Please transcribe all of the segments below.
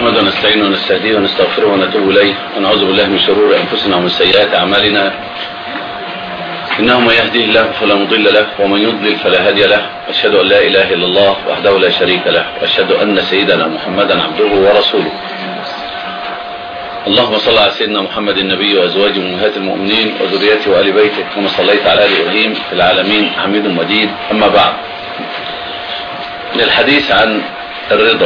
نحمده ونستعينه ونستهديه ونستغفره ونتوب إليه ونعوذ بالله من شرور أنفسنا ومن سيئات أعمالنا إنه من يهديه الله فلا مضل له ومن يضلل فلا هادي له أشهد أن لا إله إلا الله وحده لا شريك له وأشهد أن سيدنا محمدا عبده ورسوله اللهم صل على سيدنا محمد النبي وأزواجه أمهات المؤمنين وذريته وآل بيته كما صليت على آل إبراهيم في العالمين حميد مجيد أما بعد للحديث عن الرضا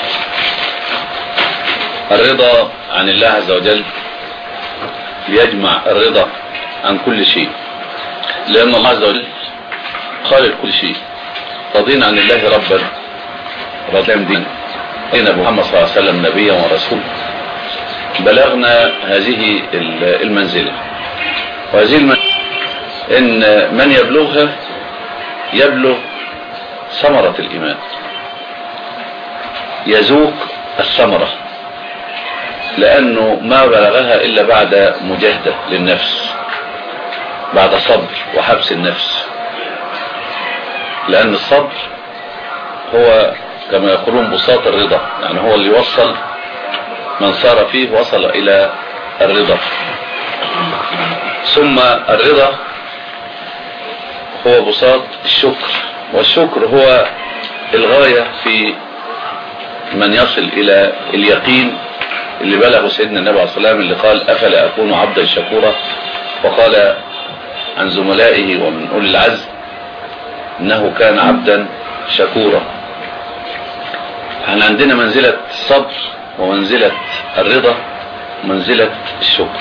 الرضا عن الله عز وجل يجمع الرضا عن كل شيء لأن الله عز وجل خالق كل شيء رضينا عن الله ربا رضينا دين أين محمد صلى الله عليه وسلم نبيا ورسولا بلغنا هذه المنزلة وهذه المنزلة إن من يبلغها يبلغ ثمرة الإيمان يذوق الثمرة لأنه ما بلغها إلا بعد مجاهدة للنفس بعد صبر وحبس النفس لأن الصبر هو كما يقولون بساط الرضا يعني هو اللي يوصل من صار فيه وصل إلى الرضا ثم الرضا هو بساط الشكر والشكر هو الغاية في من يصل إلى اليقين اللي بلغه سيدنا النبي عليه الصلاة والسلام اللي قال أفلا أكون عبدا شكورا وقال عن زملائه ومن أولي العزم إنه كان عبدا شكورا احنا عندنا منزلة الصبر ومنزلة الرضا ومنزلة الشكر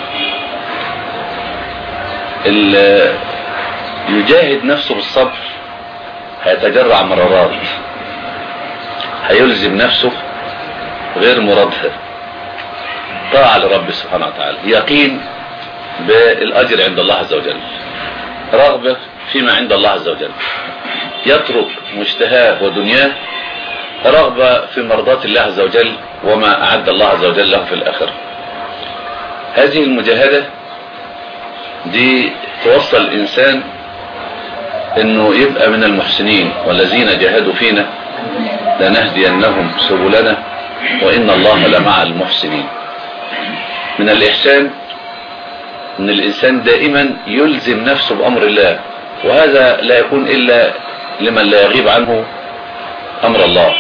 اللي يجاهد نفسه بالصبر هيتجرع مرارات هيلزم نفسه غير مرادها طاعة لرب سبحانه وتعالى يقين بالأجر عند الله عز وجل رغبة فيما عند الله عز وجل يترك مشتهاه ودنياه رغبة في مرضاة الله عز وجل وما أعد الله عز وجل له في الآخرة هذه المجاهدة دي توصل الإنسان انه يبقى من المحسنين والذين جاهدوا فينا لنهدينهم سبلنا وان الله لمع المحسنين من الاحسان ان الانسان دائما يلزم نفسه بامر الله وهذا لا يكون الا لمن لا يغيب عنه امر الله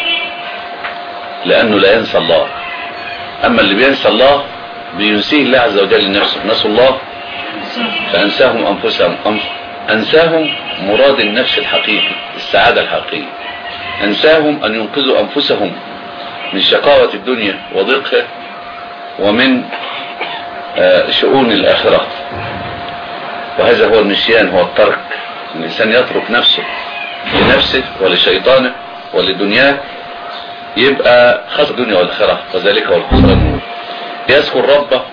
لانه لا ينسى الله اما اللي بينسى الله بينسيه الله عز وجل لنفسه نسوا الله فانساهم انفسهم انساهم مراد النفس الحقيقي السعادة الحقيقية انساهم ان ينقذوا انفسهم من شقاوة الدنيا وضيقها ومن شؤون الاخرة وهذا هو النسيان هو الترك الانسان يترك نفسه لنفسه ولشيطانه ولدنياه يبقى خسر الدنيا والاخرة وذلك هو الخسران يذكر ربه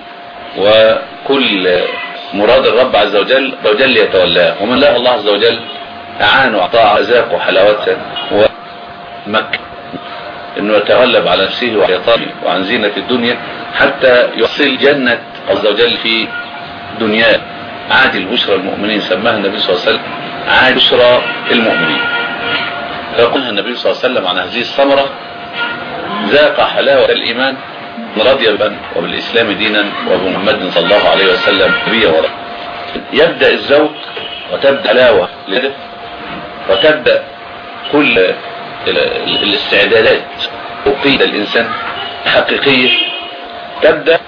وكل مراد الرب عز وجل وجل يتولاه ومن لا الله عز وجل أعان وأعطاه أذاقه حلاوته ومكة انه يتغلب على نفسه وشيطانه وعن زينة الدنيا حتى يصل جنة عز وجل في دنياه عادل بشرى المؤمنين سماها النبي صلى الله عليه وسلم عادل بشرى المؤمنين فيقولها النبي صلى الله عليه وسلم عن هذه الثمرة ذاق حلاوة الإيمان رضي وبالإسلام دينا وبمحمد صلى الله عليه وسلم نبيا ورسولا يبدأ الذوق وتبدأ حلاوة لده وتبدأ كل الاستعدادات وقيد الإنسان حقيقية تبدأ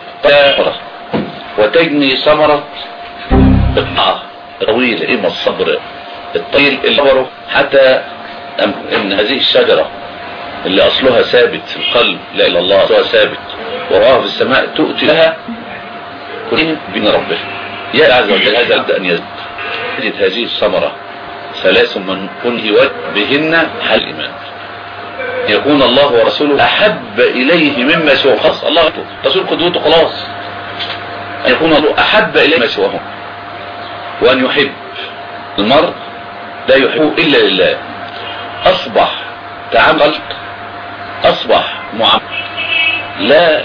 وتجني ثمرة الطاعة الطويلة إما الصبر الطويل اللي عبره حتى ان هذه الشجرة اللي اصلها ثابت في القلب لا اله الله اصلها ثابت وراها في السماء تؤتي لها كلهم بين ربها يا عز وجل هذا يبدا ان يزيد هذه الثمرة ثلاث من كنه بهن حل الايمان يكون الله ورسوله احب اليه مما سواه خلاص الله رسول قدوته خلاص ان يكون الله احب اليه مما سواه وان يحب المرء لا يحب الا لله اصبح تعامل اصبح معامل لا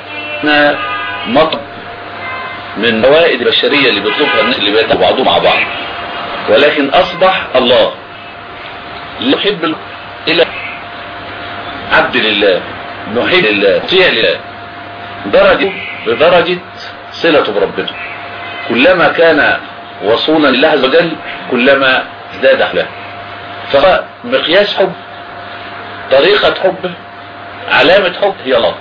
مطب من فوائد البشرية اللي بيطلبها الناس اللي بيتعبوا بعضهم مع بعض ولكن اصبح الله لا يحب الى عبد لله نحب لله نطيع لله درجة بدرجة صلته بربنا كلما كان وصولا لله عز وجل كلما ازداد له فمقياس حب طريقة حب علامة حب هي الله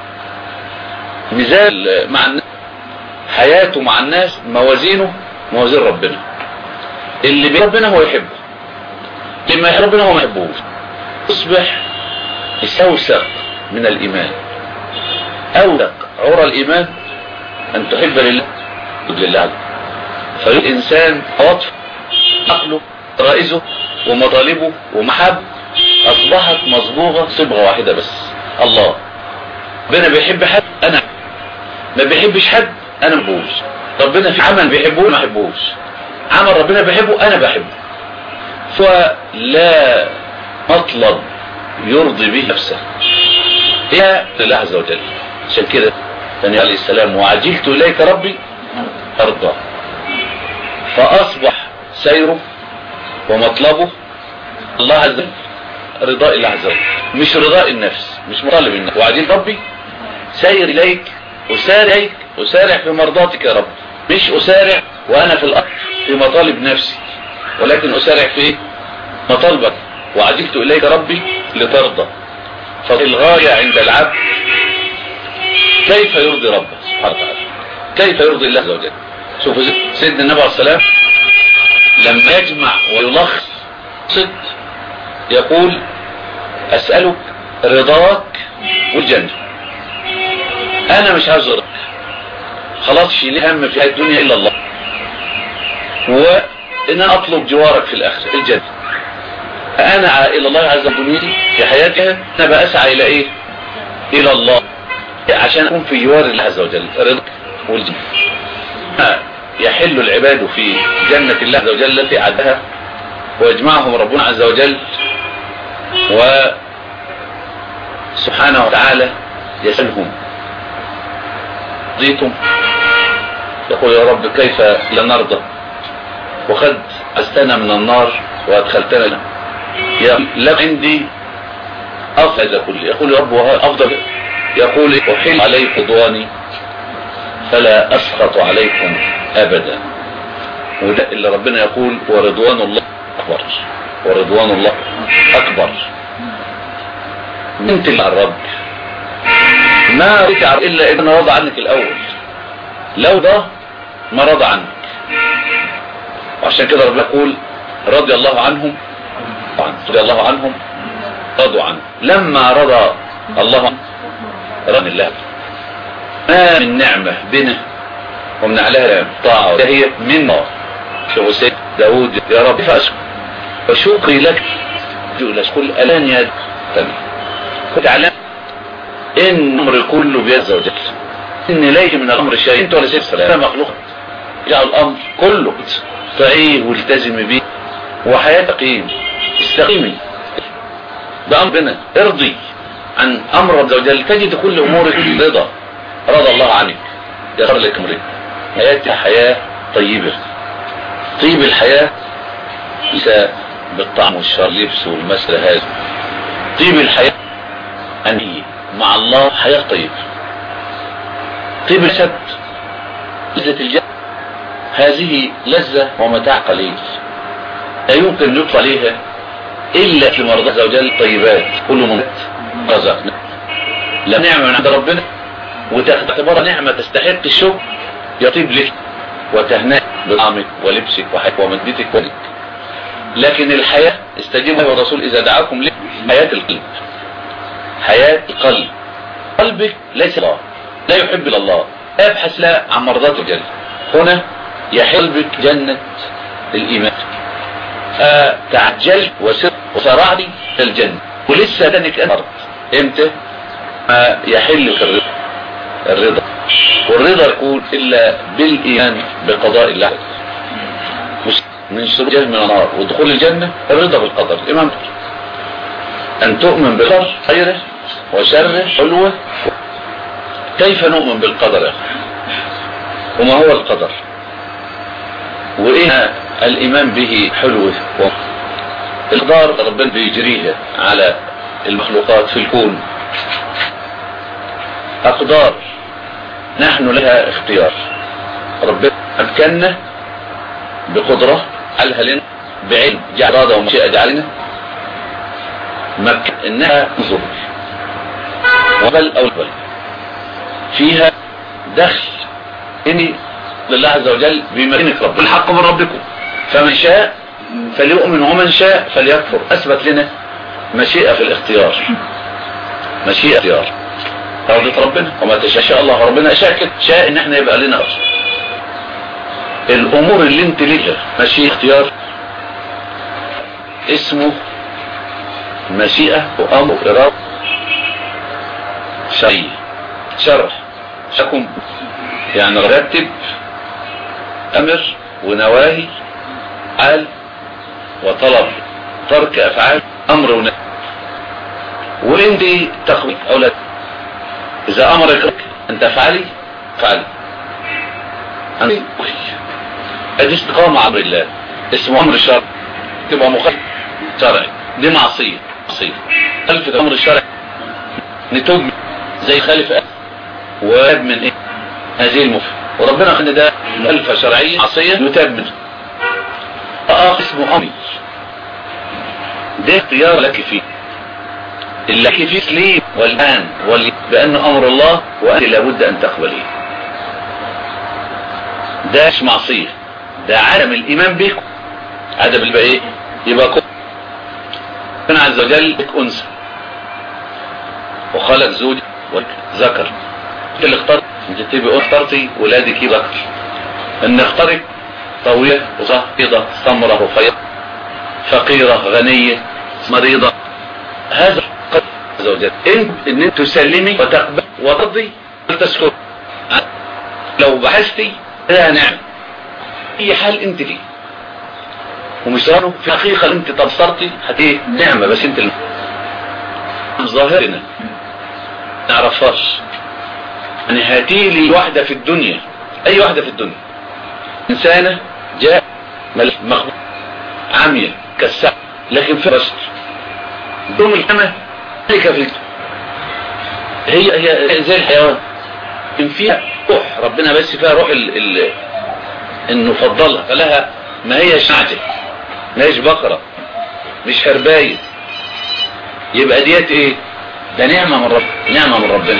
ميزان مع الناس حياته مع الناس موازينه موازين ربنا اللي بيحب ربنا هو يحبه لما يحب ربنا هو ما يحبوش تصبح استوثق من الإيمان أوثق عرى الإيمان أن تحب لله لله فالإنسان عواطفه عقله رائزه ومطالبه ومحب أصبحت مصبوغة صبغة واحدة بس الله ربنا بيحب حد أنا ما بيحبش حد أنا ما بحبوش ربنا في عمل بيحبه ما بحبوش عمل ربنا بيحبه أنا بحبه فلا مطلب يرضي به نفسه هي لله عز وجل عشان كده النبي عليه السلام وعجلت إليك ربي أرضى فأصبح سيره ومطلبه الله عز وجل رضاء الله عز وجل مش رضاء النفس مش مطالب النفس وعجلت ربي سير إليك أسارع إليك أسارع في مرضاتك يا رب مش أسارع وأنا في الأرض في مطالب نفسي ولكن أسارع في مطالبك وعجلت إليك ربي لترضى فالغاية عند العبد كيف يرضي ربه سبحانه وتعالى كيف يرضي الله عز وجل شوف سيدنا النبي عليه السلام لما يجمع ويلخص صد يقول أسألك رضاك والجنة أنا مش عايز رضاك خلاص شيل هم في الدنيا إلا الله وإن أنا أطلب جوارك في الآخرة الجنة أنا إلى الله عز وجل في حياتها أنا بأسعى إلى إيه إلى الله عشان أكون في جوار الله عز وجل رضاك والجنة يحل العباد في جنة الله عز وجل التي أعدها ويجمعهم ربنا عز وجل و سبحانه وتعالى يسألهم رضيتم يقول يا رب كيف لا نرضى وقد أستنا من النار وأدخلتنا يا لك عندي أفضل كل يقول يا رب أفضل يقول أحل عليكم رضواني فلا أسخط عليكم أبدا وده اللي ربنا يقول ورضوان الله أكبر ورضوان الله أكبر انت اللي على الرب ما رضيت إلا إذا رضى عنك الأول لو ده ما رضى عنك وعشان كده ربنا يقول رضي الله عنهم رضي الله عنهم رضوا عنه لما رضى الله عنه رضي الله ما من نعمة بنا ومن عليها طاعة هي منا شوف سيد داود يا رب فأشكر وشكري لك جؤلس كل ألان يا تمام كنت علم إن الأمر كله بيد زوجك إن ليس من الأمر شيء أنت ولا سيد سلام مخلوق جاء الأمر كله فعيه والتزم به وحياتك قيم استقيمي ده أمرنا ارضي عن أمر رب وجل تجد كل أمورك رضا رضى الله عنك يغفر لك امرك حياتي حياة طيبة طيب الحياة ليس بالطعم والشر لبس والمسر هذا طيب الحياة أنهي مع الله حياة طيبة طيب السبت لذة الجنة هذه لذة ومتاع قليل لا يمكن يطلع عليها إلا في مرضى عز وجل طيبات كل من رزقنا لا نعمة من عند ربنا وتعتبرها نعمة تستحق الشكر يطيب لك وتهنئ بطعمك ولبسك وحياتك ومدتك ولك لكن الحياة استجيب الله والرسول إذا دعاكم لك حياة القلب حياة القلب قلبك ليس الله لا يحب الله ابحث لا عن مرضات الجنة هنا يحل بك جنة الإيمان آه تعجل وسر وصرعني في الجنة ولسه دانك أنت امتى آه يحل لك الرضا الرضا والرضا يكون إلا بالإيمان بقضاء الله مش من شروط من النار ودخول الجنة الرضا بالقدر الإمام أن تؤمن بالقدر خيره وشره حلوه كيف نؤمن بالقدر يا أخي وما هو القدر وإيه الإيمان به حلوه القدر ربنا بيجريها على المخلوقات في الكون أقدار نحن لها اختيار ربنا أمكننا بقدرة قالها لنا بعلم جعل إرادة ومشيئة جعلنا مكن إنها نظر وبل أو بل فيها دخل إني لله عز وجل بمكانك رب الحق من ربكم فمن شاء فليؤمن ومن شاء فليكفر أثبت لنا مشيئة في الاختيار مشيئة اختيار رضيت ربنا وما تشاء الله ربنا شاء كده شاء ان احنا يبقى لنا اصل الامور اللي انت ليها مشيئة اختيار اسمه مشيئة وامر ارادة شرعية شرح شكم يعني رتب امر ونواهي قال وطلب ترك افعال امر ونهي وانت تخويف او لا اذا امرك ان تفعلي فعلي ادي استقامة عبر الله اسمه امر الشرع تبقى مخالف شرعي دي معصية معصية خلف الامر الشرعي نتوب زي خالف واب من ايه هذه المف وربنا خلي ده مخالفة شرعية معصية يتاب منه اه اسمه امر ده اختيار لك فيه اللي لك فيه سليم والآن بأنه أمر الله وأنت لابد أن تقبليه ده مش معصية ده عدم الإيمان بك عدم يبقى إيه يبقى كفر ربنا عز وجل لك أنثى وخلق زوج وذكر انت اللي اخترت انت تبقى اخترتي ولادك ذكر ان اخترت طويلة وصحيضة سمرة رفيعة فقيرة غنية مريضة هذا قد عز وجل انت ان انت تسلمي وتقبل وترضي وتسكت لو بحثتي لها نعم اي حال انت فيه ومش رانه في حقيقة انت تبصرتي هتيه نعمة بس انت اللي ظاهرنا نعرفهاش يعني هاتي لي واحدة في الدنيا اي واحدة في الدنيا انسانة جاء مخبوط عامية كالسعر لكن في رشد دوم الحمى ذلك في هي هي زي الحيوان ان فيها روح ربنا بس فيها روح ال ال انه فضلها فلها ما هي شعجة ما هيش بقرة مش حرباية يبقى ديت ايه ده نعمة من رب نعمة من ربنا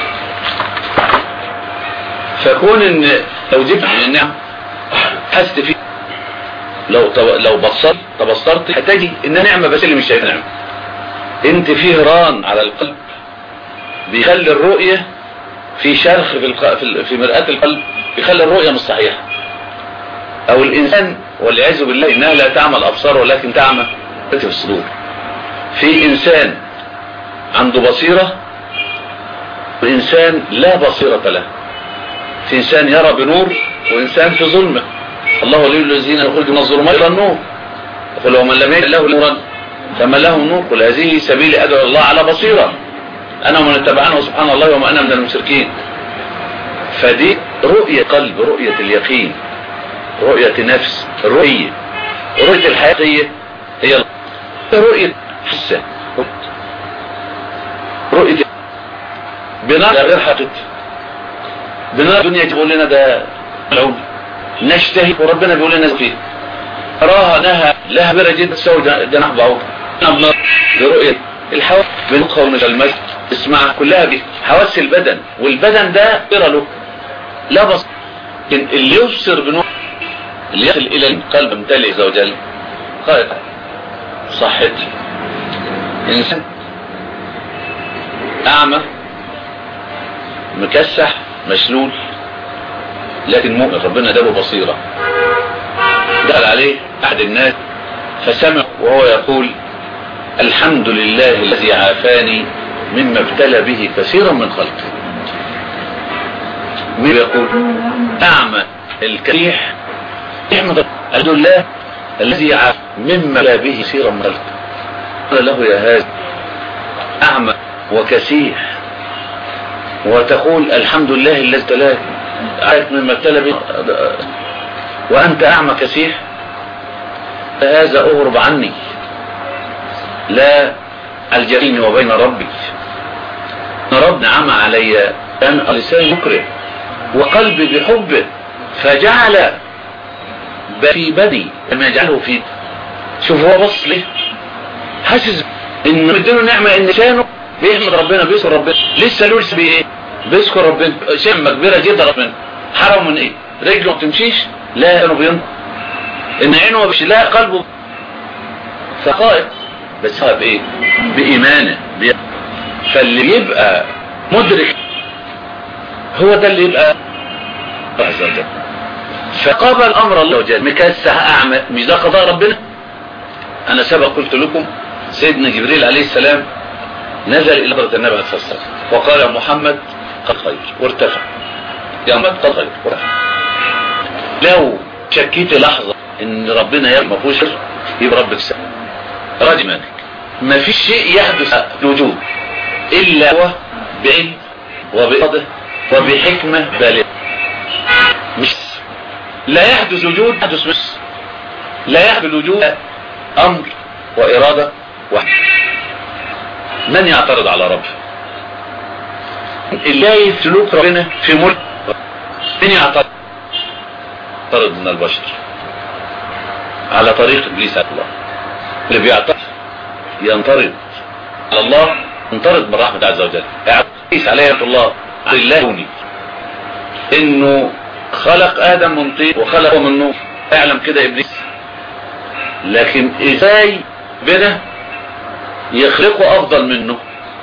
فكون ان لو جبت من النعم حست فيه لو لو بصرت تبصرت هتجي انها نعمة بس اللي مش شايفها نعمة انت فيه ران على القلب بيخلي الرؤية في شرخ في, الق... في, في مرآة القلب بيخلي الرؤية مش صحيحة او الانسان والعياذ بالله انها لا تعمل ابصار ولكن تعمل في الصدور في انسان عنده بصيرة وانسان لا بصيرة له في انسان يرى بنور وانسان في ظلمه الله ولي الذين يخرجوا من الظلمات الى النور يقول ومن لم يجد له نورا فما له نور قل هذه سبيل ادعو الله على بصيرة انا ومن اتبعنا سبحان الله وما انا من المشركين فدي رؤية قلب رؤية اليقين رؤية نفس رؤية رؤية الحقيقية هي رؤية حسة رؤية بناء غير حقيقة بناء الدنيا تقول لنا ده ملعون نشتهي وربنا بيقول لنا فيه راها نهى لها برة جدا تسوي جناح بعوض برؤية الحواس بنقها ونجلمات اسمع كلها دي حواس البدن والبدن ده قرى له لا بص لكن اللي يبصر بنور اللي يصل الى القلب امتلئ عز وجل قال صحتي انسان اعمى مكسح مشلول لكن مؤمن ربنا اداله بصيرة دخل عليه احد الناس فسمع وهو يقول الحمد لله الذي عافاني مما ابتلى به كثيرا من خلقه مين يقول اعمى الكريح احمد الحمد لله الذي عاف مما ابتلى به كثيرا من خلقه قال له يا هذا اعمى وكسيح وتقول الحمد لله الذي ابتلاك عارف مما ابتلى به وانت اعمى كسيح فهذا اغرب عني لا الجبين وبين ربي رب نعم علي أن لساني مكره وقلبي بحبه فجعل في بدي لما يجعله في شوف هو بص ليه حاسس ان مدينه نعمة ان لسانه بيحمد ربنا بيذكر ربنا لسه له لسه بايه بيذكر ربنا شمة كبيرة جدا ربنا حرم من ايه رجله ما بتمشيش لا انه بينطق ان عينه مش لا قلبه فقائد بس هو بايه بايمانه بي... فاللي يبقى مدرك هو ده اللي يبقى عز وجل فقابل امر الله وجل مكسح اعمى مش ده قضاء ربنا انا سبق قلت لكم سيدنا جبريل عليه السلام نزل الى حضره النبي عليه الصلاه والسلام وقال يا محمد قد خير وارتفع يا محمد قد خير وارتفع لو شكيت لحظه ان ربنا يا ما فيهوش يبقى ربك سهل راجي مالك ما فيش شيء يحدث في الوجود الا هو بعلم وبإرادة وبحكمة بالغة مش لا يحدث وجود يحدث بس لا يحدث الوجود امر وارادة واحد من يعترض على ربه اللي سلوك ربنا في ملك من يعترض يعترض من البشر على طريق ابليس على الله اللي بيعترض ينطرد على الله ينطرد من رحمة عز وجل ابليس عليه الله الله يوني انه خلق ادم من طين وخلقه من نور اعلم كده ابليس لكن ازاي بنا يخلقه افضل منه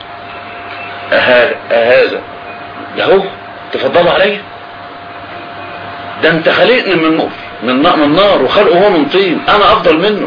هذا ده هو تفضلوا عليا ده انت خلقني من نور من نار من نار وخلقه هو من طين انا افضل منه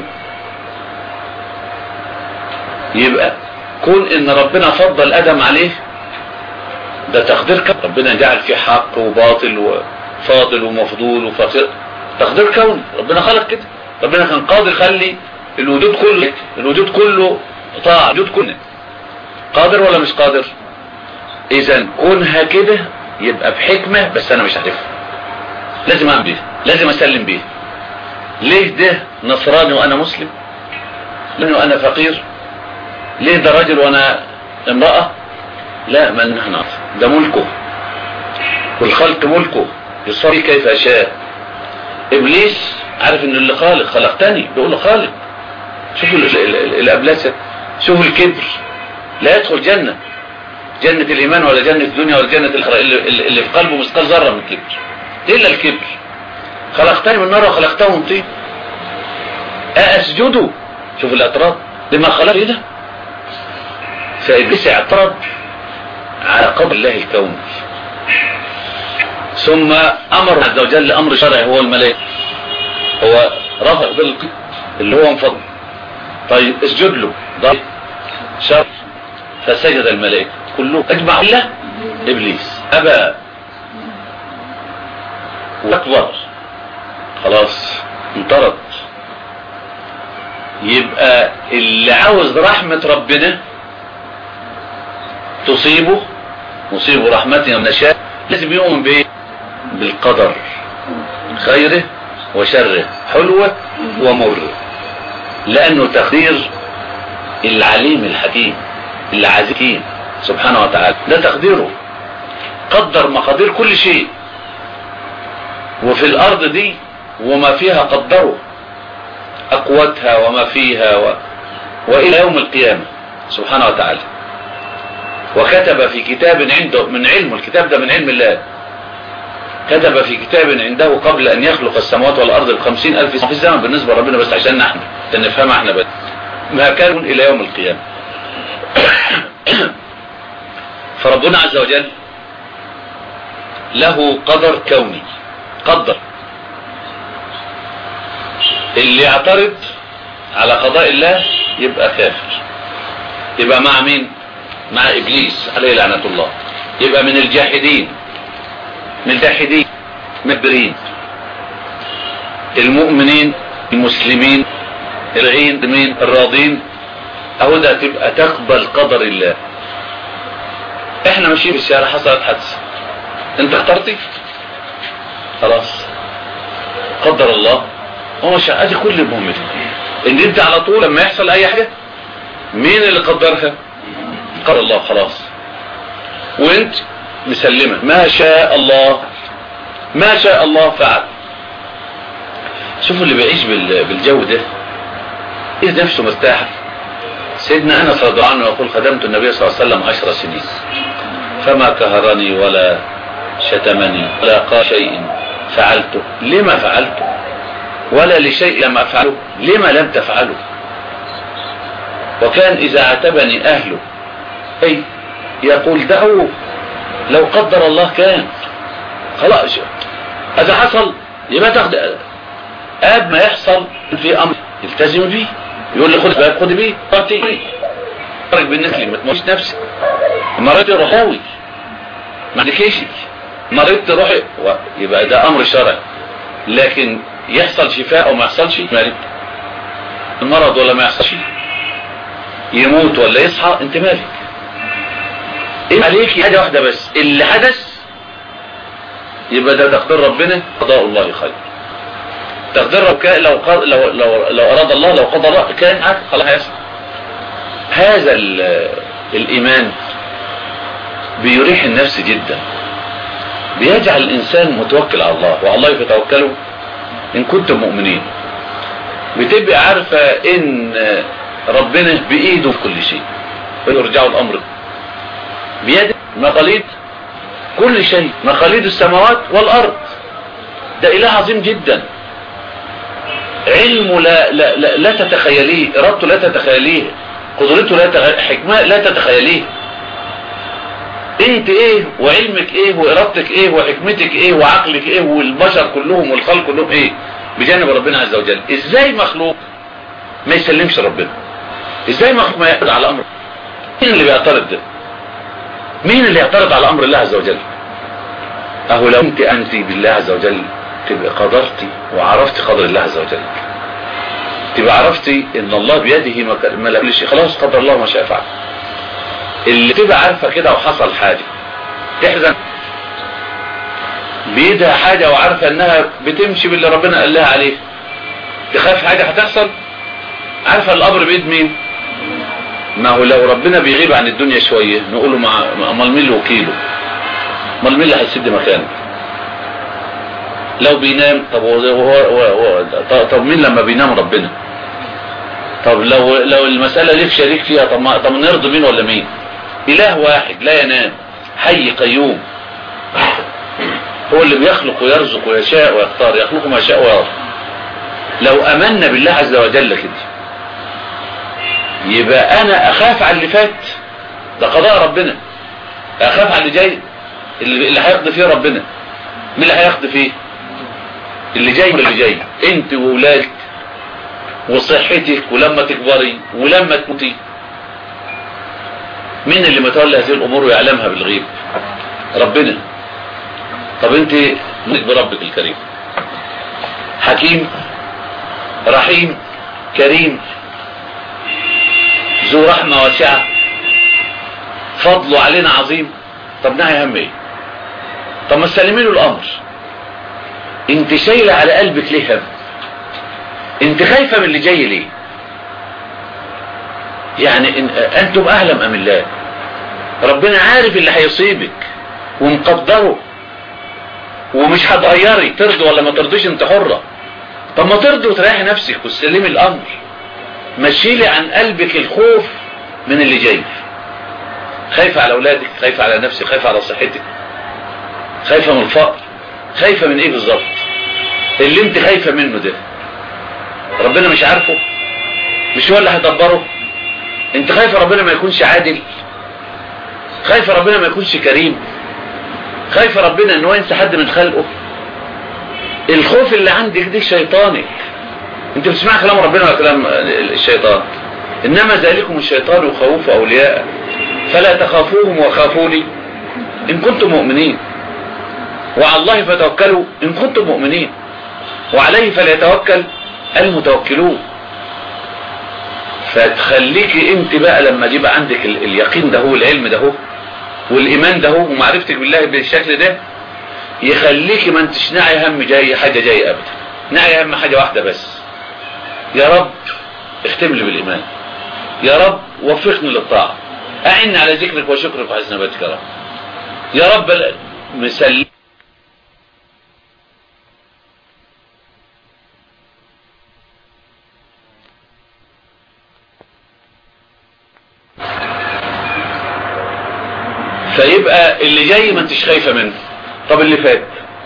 يبقى كون ان ربنا فضل ادم عليه ده تقدير كون ربنا جعل فيه حق وباطل وفاضل ومفضول وفاقر تقدير كون ربنا خلق كده ربنا كان قادر يخلي الوجود كله الوجود كله طاعة الوجود كله قادر ولا مش قادر اذا كونها كده يبقى بحكمة بس انا مش عارفها لازم اعمل بيها لازم اسلم بيها ليه ده نصراني وانا مسلم لانه انا فقير ليه ده راجل وانا امرأة لا ما نحن ده ملكه والخلق ملكه يصري كيف اشاء ابليس عارف ان اللي خالق خلقتني بيقول له خالق شوفوا الابلسة شوفوا الكبر لا يدخل جنة جنة الايمان ولا جنة الدنيا ولا جنة الاخرى اللي في قلبه مثقال ذرة من الكبر الا الكبر خلقتني من نار وخلقته من طين أسجدوا شوف الاعتراض لما خلق ايه ده فإبليس اعترض على قدر الله الكون ثم أمر عز وجل أمر شرعي هو الملائكة هو رفع بالقي اللي هو انفضل طيب اسجد له ضرب شر فسجد الملائكة كله اجمع الله ابليس ابى واكبر خلاص انطرد يبقى اللي عاوز رحمة ربنا تصيبه مصيبه رحمتنا من الشاء لازم يؤمن بايه بالقدر خيره وشره حلوة ومره لانه تقدير العليم الحكيم العزيز سبحانه وتعالى ده تقديره قدر مقادير كل شيء وفي الارض دي وما فيها قدره اقوتها وما فيها و... والى يوم القيامة سبحانه وتعالى وكتب في كتاب عنده من علمه الكتاب ده من علم الله كتب في كتاب عنده قبل ان يخلق السماوات والارض بخمسين الف سنة في الزمن بالنسبة لربنا بس عشان احنا عشان نفهمها احنا بس ما كان الى يوم القيامة فربنا عز وجل له قدر كوني قدر اللي يعترض على قضاء الله يبقى كافر يبقى مع مين مع ابليس عليه لعنة الله يبقى من الجاحدين من الجاحدين مبرين المؤمنين المسلمين العين مين الراضين اهو ده تبقى تقبل قدر الله احنا ماشيين في الشارع حصلت حادثه انت اخترتي خلاص قدر الله هو مش ادي كل مهمتك ان انت على طول لما يحصل اي حاجه مين اللي قدرها قدر الله خلاص وانت مسلمة ما شاء الله ما شاء الله فعل شوفوا اللي بيعيش بالجو ده ايه نفسه مرتاح سيدنا انس رضي الله عنه يقول خدمت النبي صلى الله عليه وسلم عشر سنين فما كهرني ولا شتمني ولا قال شيء فعلته لما فعلته ولا لشيء لم افعله لما لم تفعله وكان اذا عتبني اهله اي يقول دعوه لو قدر الله كان خلاص اذا حصل يبقى تاخد اب ما يحصل في امر يلتزم به يقول لي خد بالك خد بيه طرتي فرق بين الناس ما تموتش نفسك مريض روحاوي ما عندكيش مريض روحي يبقى ده امر شرعي لكن يحصل شفاء او ما يحصلش مالك المرض ولا ما يحصلش يموت ولا يصحى انت مالك ايه عليك حاجه واحده بس اللي حدث يبقى ده تقدير ربنا قضاء الله خير تقدير لو لو لو لو, لو اراد الله لو قدر الله كان خلاص هيحصل هذا الايمان بيريح النفس جدا بيجعل الانسان متوكل على الله وعلى الله فتوكلوا ان كنتم مؤمنين بتبقى عارفة ان ربنا بايده في كل شيء ويرجعوا الامر بيده مقاليد كل شيء مقاليد السماوات والارض ده اله عظيم جدا علمه لا, لا, لا, لا تتخيليه ارادته لا تتخيليه قدرته لا تغ... حكمة لا تتخيليه انت ايه وعلمك ايه وارادتك ايه وحكمتك ايه وعقلك ايه والبشر كلهم والخلق كلهم ايه بجانب ربنا عز وجل ازاي مخلوق ما يسلمش ربنا ازاي مخلوق ما يعترض على امر مين اللي بيعترض ده مين اللي يعترض على امر الله عز وجل اهو لو انت انت بالله عز وجل تبقى قدرتي وعرفتي قدر الله عز وجل تبقى عرفتي ان الله بيده ما لا شيء خلاص قدر الله ما شاء فعل اللي تبقى عارفة كده وحصل حاجة تحزن بيدها حاجة وعارفة انها بتمشي باللي ربنا قال لها عليه تخاف حاجة هتحصل عارفة الامر بيد مين ما هو لو ربنا بيغيب عن الدنيا شوية نقوله مع امال مين اللي وكيله امال مين اللي هيسد مكانه لو بينام طب هو طب مين لما بينام ربنا طب لو لو المسألة ليك شريك فيها طب ما طب نرضي مين ولا مين اله واحد لا ينام حي قيوم هو اللي بيخلق ويرزق ويشاء ويختار يخلق ما يشاء ويرزق لو امنا بالله عز وجل كده يبقى انا اخاف على اللي فات ده قضاء ربنا اخاف على اللي جاي اللي, اللي هيقضي فيه ربنا مين اللي هيقضي فيه اللي جاي واللي جاي انت وولادك وصحتك ولما تكبري ولما تموتي مين اللي متولى هذه الامور ويعلمها بالغيب ربنا طب انت ملك بربك الكريم حكيم رحيم كريم ذو رحمة واسعة فضله علينا عظيم طب نعي هم ايه طب ما تسلمي له الامر انت شايله على قلبك ليه هم انت خايفة من اللي جاي ليه يعني إن انتم اعلم ام الله ربنا عارف اللي هيصيبك ومقدره ومش هتغيري ترضي ولا ما ترضيش انت حرة طب ما ترضي وتريحي نفسك وتسلمي الامر مشيلي عن قلبك الخوف من اللي جاي خايفة على اولادك خايفة على نفسك خايفة على صحتك خايفة من الفقر خايفة من ايه بالظبط اللي انت خايفة منه ده ربنا مش عارفه مش هو اللي هيدبره انت خايف ربنا ما يكونش عادل خايف ربنا ما يكونش كريم خايف ربنا ان هو ينسى حد من خلقه الخوف اللي عندك دي شيطانك انت بتسمع كلام ربنا ولا كلام الشيطان انما ذلكم الشيطان يخوف اولياء فلا تخافوهم وخافوني ان كنتم مؤمنين وعلى الله فتوكلوا ان كنتم مؤمنين وعليه فليتوكل المتوكلون فتخليكي انت بقى لما يبقى عندك اليقين ده هو العلم ده هو والايمان ده هو ومعرفتك بالله بالشكل ده يخليكي ما انتش ناعي هم جاي حاجه جاي ابدا ناعي هم حاجه واحده بس يا رب اختم لي بالايمان يا رب وفقني للطاعه اعني على ذكرك وشكرك وحسن نباتك يا رب يا رب مسلم فيبقى اللي جاي ما انتش خايفه منه طب اللي فات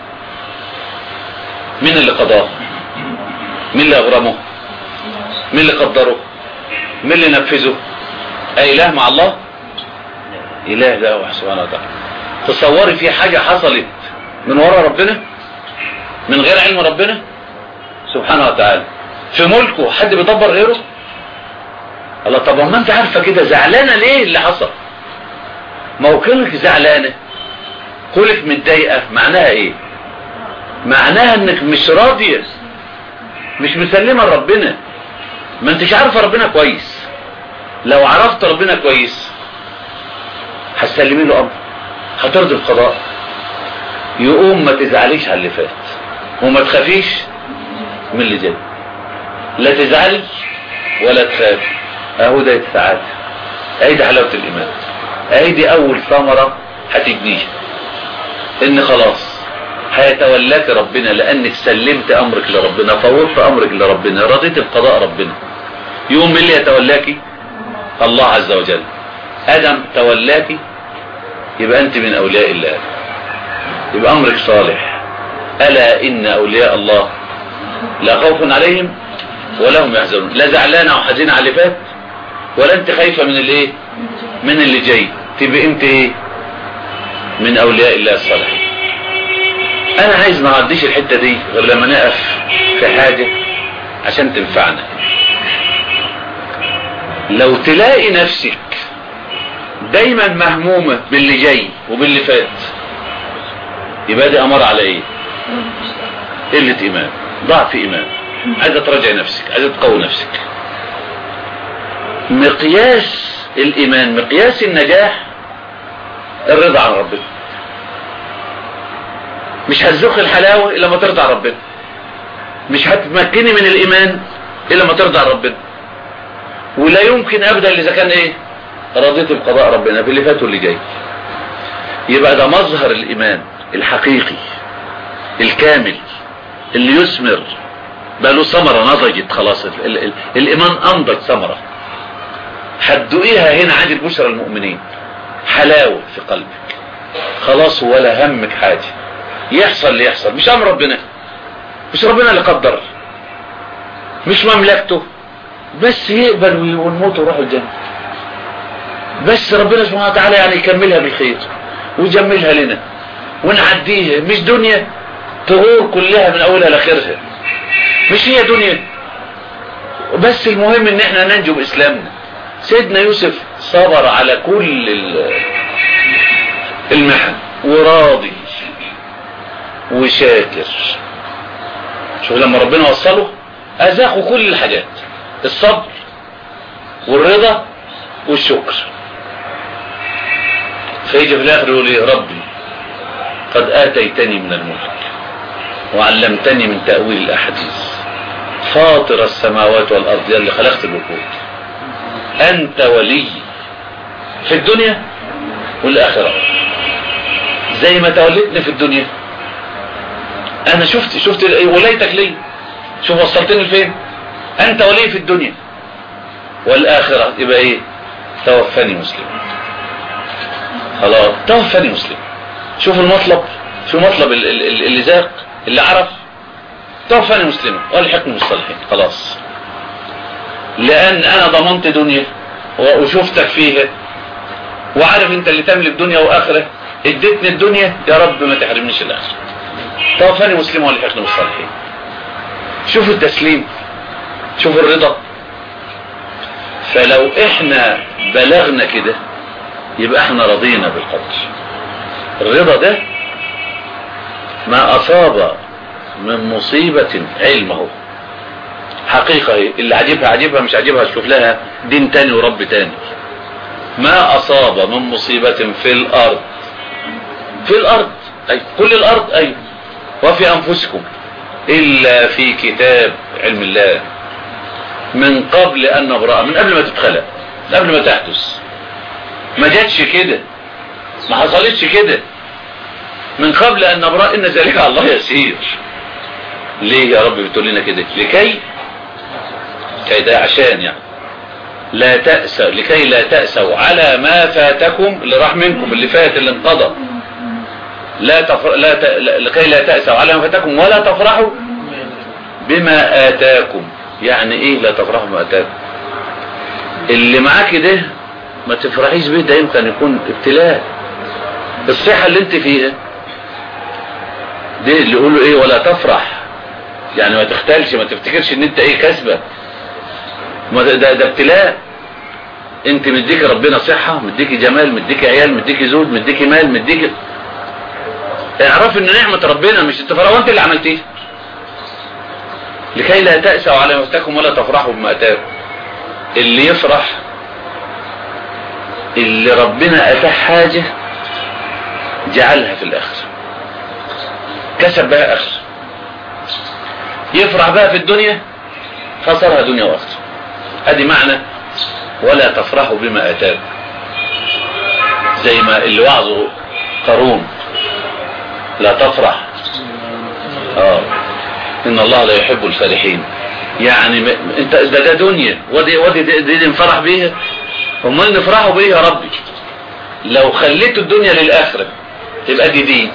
مين اللي قضاه مين اللي اغرمه مين اللي قدره مين اللي نفذه اله مع الله اله لا سبحانه وتعالى تصوري في حاجة حصلت من وراء ربنا من غير علم ربنا سبحانه وتعالى في ملكه حد بيدبر غيره الله طب ما انت عارفة كده زعلانة ليه اللي حصل موقنك زعلانة قولك متضايقة معناها ايه معناها انك مش راضية مش مسلمة لربنا ما انتش عارفة ربنا كويس لو عرفت ربنا كويس هتسلمي له امر هترضي القضاء يقوم ما تزعليش على اللي فات وما تخافيش من اللي جاي لا تزعلي ولا تخافي اهو ده السعادة اهي دي حلاوة الايمان اهي دي اول ثمرة هتجنيها ان خلاص هيتولاك ربنا لانك سلمت امرك لربنا فوضت امرك لربنا رضيت بقضاء ربنا يوم اللي يتولاك الله عز وجل ادم تولاك يبقى انت من اولياء الله يبقى امرك صالح الا ان اولياء الله لا خوف عليهم ولا هم يحزنون لا زعلانه وحزينه على اللي فات ولا انت خايفه من الايه من اللي جاي تبقى انت ايه من اولياء الله الصالحين انا عايز ما اعديش الحته دي غير لما نقف في حاجه عشان تنفعنا لو تلاقي نفسك دايما مهمومة باللي جاي وباللي فات يبقى دي امر على ايه قلة ايمان ضعف ايمان عايزة تراجع نفسك عايزة تقوي نفسك مقياس الايمان مقياس النجاح الرضا عن ربنا مش هتذوق الحلاوة الا ما ترضى عن ربنا مش هتمكني من الايمان الا ما ترضى عن ربنا ولا يمكن ابدا اذا كان ايه رضيت بقضاء ربنا باللي فات واللي جاي يبقى ده مظهر الايمان الحقيقي الكامل اللي يثمر بقى له ثمرة نضجت خلاص ال ال ال الايمان انضج ثمرة هتدوقيها هنا عند البشرى المؤمنين حلاوة في قلبك خلاص ولا همك حاجة يحصل اللي يحصل مش امر ربنا مش ربنا اللي قدر مش مملكته بس يقبل ونموت ونروح الجنة بس ربنا سبحانه وتعالى يعني يكملها بالخير ويجملها لنا ونعديها مش دنيا تغور كلها من اولها لاخرها مش هي دنيا بس المهم ان احنا ننجو باسلامنا سيدنا يوسف صبر على كل المحن وراضي وشاكر شوف لما ربنا وصله ازاقوا كل الحاجات الصبر والرضا والشكر فيجي في الاخر يقول ايه ربي قد اتيتني من الملك وعلمتني من تأويل الاحاديث فاطر السماوات والارض يا اللي خلقت الوجود انت ولي في الدنيا والاخرة زي ما توليتني في الدنيا انا شفت شفت ولايتك لي شوف وصلتني لفين انت ولي في الدنيا والاخرة يبقى ايه توفني مسلم خلاص توفني مسلم شوف المطلب شوف مطلب اللي ذاق اللي عرف توفني مسلما والحقني بالصالحين خلاص لان انا ضمنت دنيا وشفتك فيها وعارف انت اللي تملك دنيا واخره اديتني الدنيا يا رب ما تحرمنيش الاخره توفني مسلما والحقني بالصالحين شوف التسليم شوف الرضا فلو احنا بلغنا كده يبقى احنا رضينا بالقدر الرضا ده ما اصاب من مصيبة علمه حقيقة اللي عجبها عجبها مش عجبها شوف لها دين تاني ورب تاني ما اصاب من مصيبة في الارض في الارض اي كل الارض اي وفي انفسكم الا في كتاب علم الله من قبل ان نبرأ من قبل ما تتخلق من قبل ما تحدث ما جاتش كده ما حصلتش كده من قبل ان نبرأ ان ذلك على الله يسير ليه يا رب بتقول لنا كده لكي كي ده عشان يعني لا تأسوا لكي لا تأسوا على ما فاتكم اللي راح منكم اللي فات اللي انقضى لا تفر... لا ت... لكي لا تأسوا على ما فاتكم ولا تفرحوا بما آتاكم يعني ايه لا تفرحوا بما آتاكم اللي معاك ده ما تفرحيش به ده يمكن يكون ابتلاء الصحة اللي انت فيها دي اللي يقولوا ايه ولا تفرح يعني ما تختلش ما تفتكرش ان انت ايه كسبة ما ده, ده, ده ابتلاء انت مديك ربنا صحة مديك جمال مديك عيال مديك زوج مديك مال مديك اعرف ان نعمة ربنا مش انت فرح وانت اللي عملتيه لكي لا تأسوا على ما فاتكم ولا تفرحوا بما اتاكم اللي يفرح اللي ربنا اتاه حاجة جعلها في الاخر كسب بها اخر يفرح بها في الدنيا خسرها دنيا واخر ادي معنى ولا تفرحوا بما اتاكم زي ما اللي وعظه قارون لا تفرح اه ان الله لا يحب الفرحين يعني م... انت ده ده دنيا ودي ودي دي, دي, دي نفرح بيها امال نفرحوا بيه يا ربي لو خليت الدنيا للاخره تبقى دي دين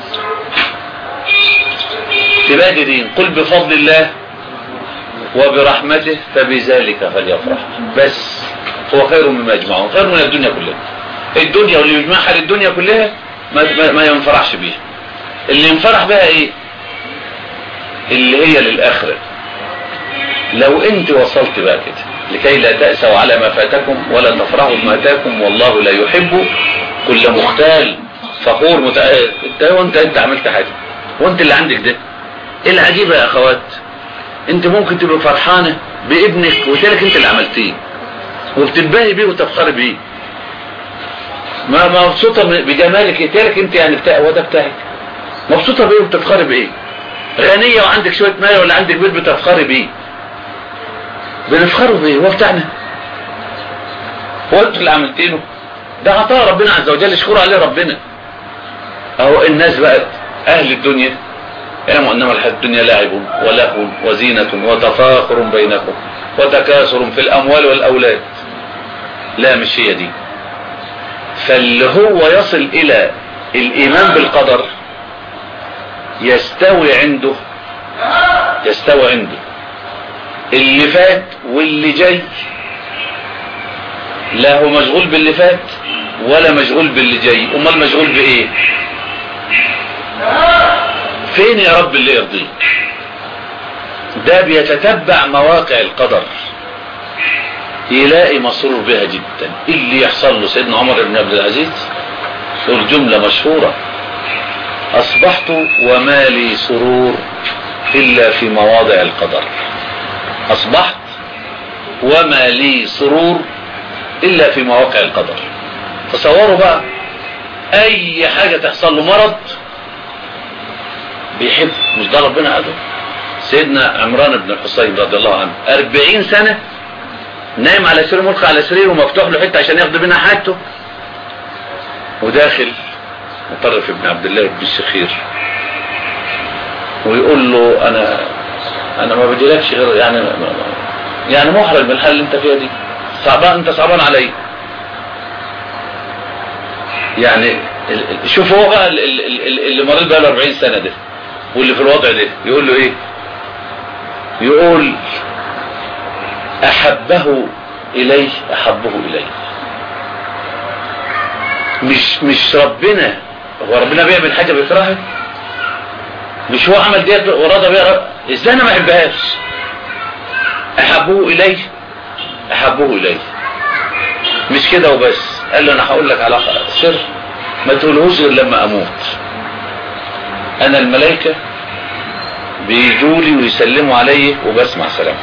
تبقى دي دين قل بفضل الله وبرحمته فبذلك فليفرح بس هو خير مما يجمعون خير من الدنيا كلها الدنيا واللي يجمعها للدنيا كلها ما, ما, ما ينفرحش بيها اللي ينفرح بها ايه اللي هي للآخرة لو انت وصلت بقى كده لكي لا تأسوا على ما فاتكم ولا تفرحوا بما اتاكم والله لا يحب كل مختال فخور متأهل انت وانت انت عملت حاجة وانت اللي عندك ده ايه العجيبة يا اخوات انت ممكن تبقى فرحانة بابنك وتلك انت اللي عملتيه وبتنبهي بيه وتفخري بيه ما مبسوطة بجمالك تلك انت يعني بتاع هو ده بتاعك مبسوطة بيه وبتفخري بايه غنية وعندك شوية مال ولا عندك بيت بتفخري بيه بنفخروا بيه هو بتاعنا هو انتوا اللي عملتينه ده عطاء ربنا عز وجل اشكروا عليه ربنا اهو الناس بقت اهل الدنيا اعلموا انما الحياة الدنيا لعب ولهو وزينة وتفاخر بينكم وتكاثر في الاموال والاولاد لا مش هي دي فاللي هو يصل الى الايمان بالقدر يستوي عنده يستوي عنده اللي فات واللي جاي لا هو مشغول باللي فات ولا مشغول باللي جاي امال مشغول بايه فين يا رب اللي يرضيك ده بيتتبع مواقع القدر يلاقي مسرور بها جدا اللي يحصل له سيدنا عمر بن عبد العزيز يقول جملة مشهورة أصبحت وما لي سرور إلا في مواضع القدر أصبحت وما لي سرور إلا في مواقع القدر تصوروا بقى أي حاجة تحصل له مرض بيحب مش ده ربنا قاله سيدنا عمران بن الحصين رضي الله عنه أربعين سنة نايم على سرير ملقى على سرير ومفتوح له حته عشان ياخد منها حاجته وداخل مطرف ابن عبد الله بن الشخير ويقول له انا انا ما بديلكش غير يعني يعني محرج من الحال اللي انت فيها دي صعبان انت صعبان عليا يعني شوف هو بقى اللي مريض بقى له 40 سنه ده واللي في الوضع ده يقول له ايه يقول احبه اليه احبه اليه مش مش ربنا هو ربنا بيعمل حاجه بيكرهها مش هو عمل ديت ورضى بيها ازاي انا ما احبهاش احبه اليه احبه اليه مش كده وبس قال له انا هقول لك على سر ما تقولهوش غير لما اموت انا الملائكه بيجوا لي ويسلموا علي وبسمع سلام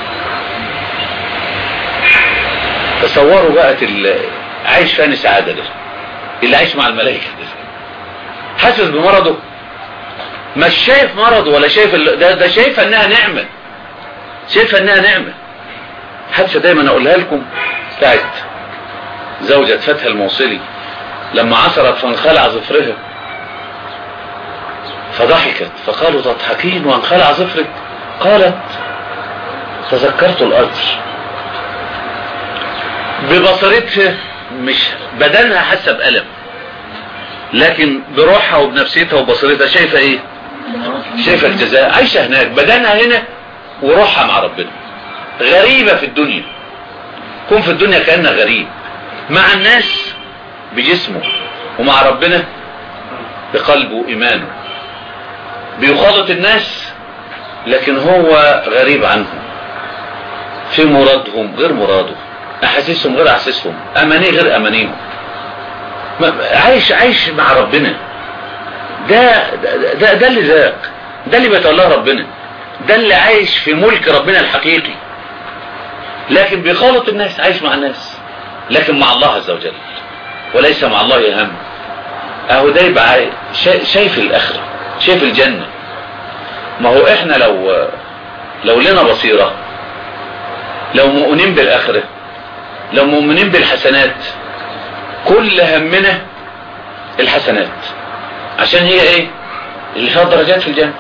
تصوروا بقى عايش فاني سعادة ده اللي عايش مع الملائكة ده حاسس بمرضه مش شايف مرضه ولا شايف ده, ده شايف انها نعمة شايف انها نعمة حادثة دايما اقولها لكم بتاعت زوجة فتح الموصلي لما عثرت فانخلع ظفرها فضحكت فقالوا تضحكين وانخلع ظفرك قالت تذكرت الأجر ببصرتها مش بدنها حاسه بألم لكن بروحها وبنفسيتها وبصرتها شايفه ايه شايفه الجزاء عايشه هناك بدنها هنا وروحها مع ربنا غريبة في الدنيا كن في الدنيا كأنها غريب مع الناس بجسمه ومع ربنا بقلبه وإيمانه بيخالط الناس لكن هو غريب عنهم في مرادهم غير مراده أحاسيسهم غير أحاسيسهم أمانيه غير أمانيهم عايش عايش مع ربنا ده ده, ده, ده اللي ذاق ده اللي بيتولاه ربنا ده اللي عايش في ملك ربنا الحقيقي لكن بيخالط الناس عايش مع الناس لكن مع الله عز وجل وليس مع الله هم اهو ده يبقى شايف الاخره شايف الجنه ما هو احنا لو لو لنا بصيره لو مؤمنين بالاخره لو مؤمنين بالحسنات كل همنا الحسنات عشان هي ايه اللي فيها درجات في الجنه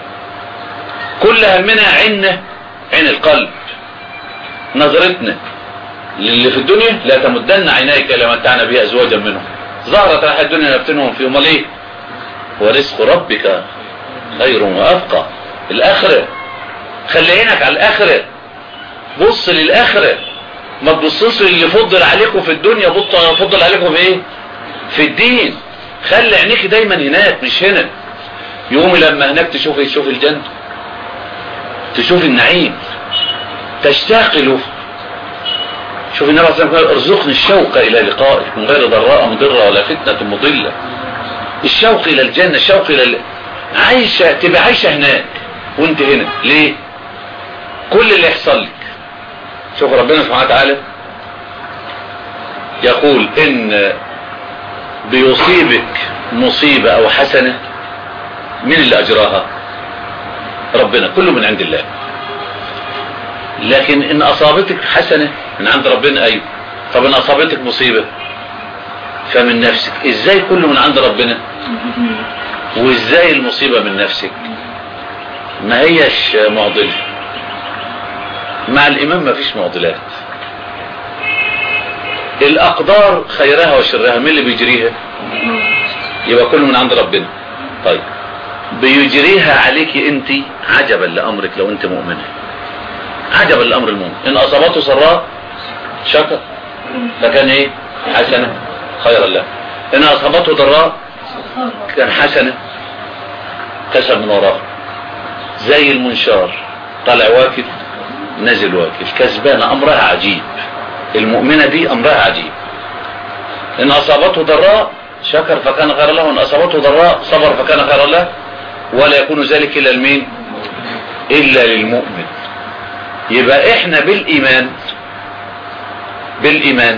كل همنا عنا عين القلب نظرتنا للي في الدنيا لا تمدن عينيك لما متعنا بها ازواجا منهم ظهرت راح الدنيا نفتنهم في امال ايه ورزق ربك خير وابقى الاخره خلي عينك على الاخره بص للاخره ما تبصصش اللي فضل عليكم في الدنيا فضل عليكم في ايه في الدين خلي عينيك دايما هناك مش هنا يوم لما هناك تشوف تشوف الجنه تشوف النعيم تشتاق له شوف النبي عليه الصلاه والسلام قال ارزقني الشوق الى لقائك من غير ضراء مضره ولا فتنه مضله الشوق الى الجنه الشوق الى ال... عايشه تبقى عايشه هناك وانت هنا ليه كل اللي يحصل لك شوف ربنا سبحانه وتعالى يقول ان بيصيبك مصيبه او حسنه مين اللي اجراها ربنا كله من عند الله لكن ان اصابتك حسنة من عند ربنا ايوه طب ان اصابتك مصيبة فمن نفسك ازاي كله من عند ربنا وازاي المصيبة من نفسك ما هيش معضلة مع الامام ما فيش معضلات الاقدار خيرها وشرها مين اللي بيجريها يبقى كله من عند ربنا طيب بيجريها عليك انت عجبا لامرك لو انت مؤمنه عجبا لامر المؤمن ان اصابته سراء شكر فكان ايه حسنه خيرا له ان اصابته ضراء كان حسنه كسب من وراه زي المنشار طلع واكد نزل واكد كسبانه امرها عجيب المؤمنه دي امرها عجيب ان اصابته ضراء شكر فكان خيرا له وان اصابته ضراء صبر فكان خيرا له ولا يكون ذلك الا لمين الا للمؤمن يبقى احنا بالايمان بالايمان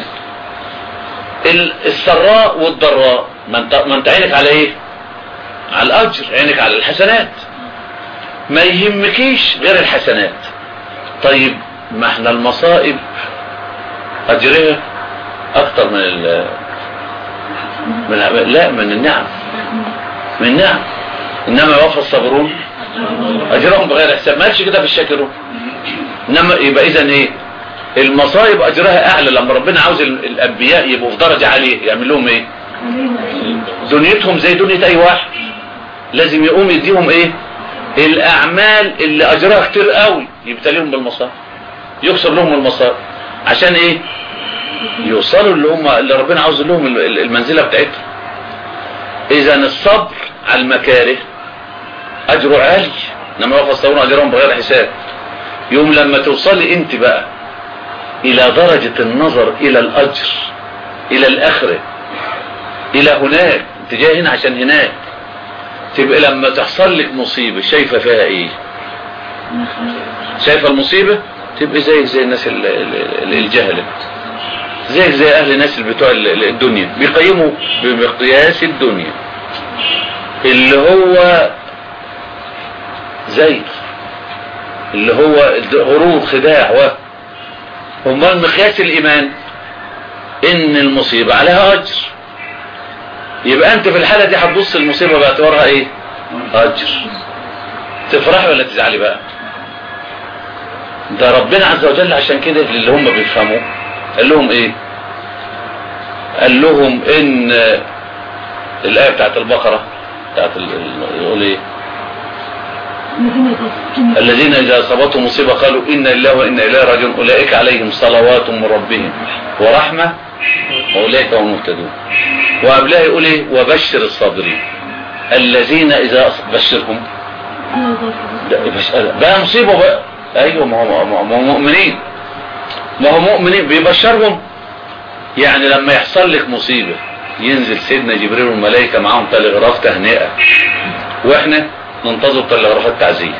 السراء والضراء ما انت ما انت عينك على ايه على الاجر عينك على الحسنات ما يهمكيش غير الحسنات طيب ما احنا المصائب اجرها اكتر من ال من لا من النعم من النعم انما يوفى الصابرون اجرهم بغير حساب ما قالش كده في الشاكرون انما يبقى اذا ايه المصايب اجرها اعلى لما ربنا عاوز الانبياء يبقوا في درجه عاليه يعمل لهم ايه دنيتهم زي دنيا اي واحد لازم يقوم يديهم ايه الاعمال اللي اجرها كتير قوي يبتليهم بالمصائب يكسر لهم المصائب عشان ايه يوصلوا اللي هم اللي ربنا عاوز لهم المنزله بتاعتهم اذا الصبر على المكاره اجره عالي انما يوفى الصابرون اجرهم بغير حساب يوم لما توصلي انت بقى الى درجة النظر الى الاجر الى الاخرة الى هناك انت جاي هنا عشان هناك تبقى لما تحصل لك مصيبة شايفة فيها ايه شايفة المصيبة تبقى زيك زي الناس الجهلة زيك زي اهل الناس اللي بتوع الدنيا بيقيموا بمقياس الدنيا اللي هو زي اللي هو غرور خداع و امال مقياس الايمان ان المصيبة عليها اجر يبقى انت في الحالة دي هتبص المصيبة باعتبارها ايه اجر تفرحي ولا تزعلي بقى ده ربنا عز وجل عشان كده اللي هم بيفهموا قال لهم ايه قال لهم ان الايه بتاعت البقره بتاعت ال- ال- يقول ايه الذين اذا اصابتهم مصيبه قالوا انا لله وانا اليه راجعون اولئك عليهم صلوات من ربهم ورحمه واولئك هم المهتدون وقبلها يقول ايه وبشر الصابرين الذين اذا أص- بشرهم ده بش- بقى مصيبه بقى ايوه ما هو ما هو- ما هو مؤمنين ما هو مؤمنين بيبشرهم يعني لما يحصل لك مصيبه ينزل سيدنا جبريل والملائكه معاهم تلغراف تهنئه واحنا ننتظر تلغرافات تعزيه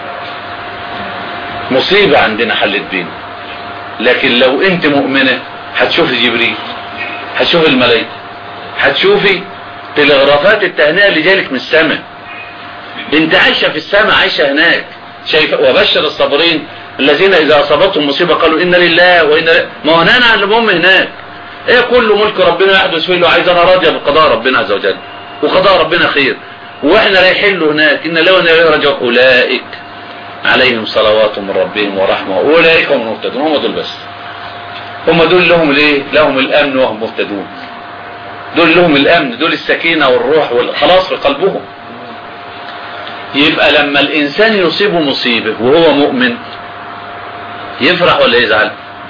مصيبه عندنا حلت بينا لكن لو انت مؤمنه هتشوفي جبريل هتشوفي الملائكه هتشوفي تلغرافات التهنئه اللي جالك من السماء انت عايشه في السماء عايشه هناك شايفه وبشر الصابرين الذين اذا اصابتهم مصيبه قالوا انا لله وانا ل... ما هو انا علمهم هناك ايه كل ملك ربنا يحدث فيه اللي عايز انا راضيه بقضاء ربنا عز وجل وقضاء ربنا خير واحنا رايحين له هناك ان لو ان رجع اولئك عليهم صلوات من ربهم ورحمه اولئك هم المهتدون هم دول بس هم دول لهم الايه لهم الامن وهم مهتدون دول لهم الامن دول السكينه والروح والخلاص في قلبهم يبقى لما الانسان يصيبه مصيبه وهو مؤمن يفرح ولا يزعل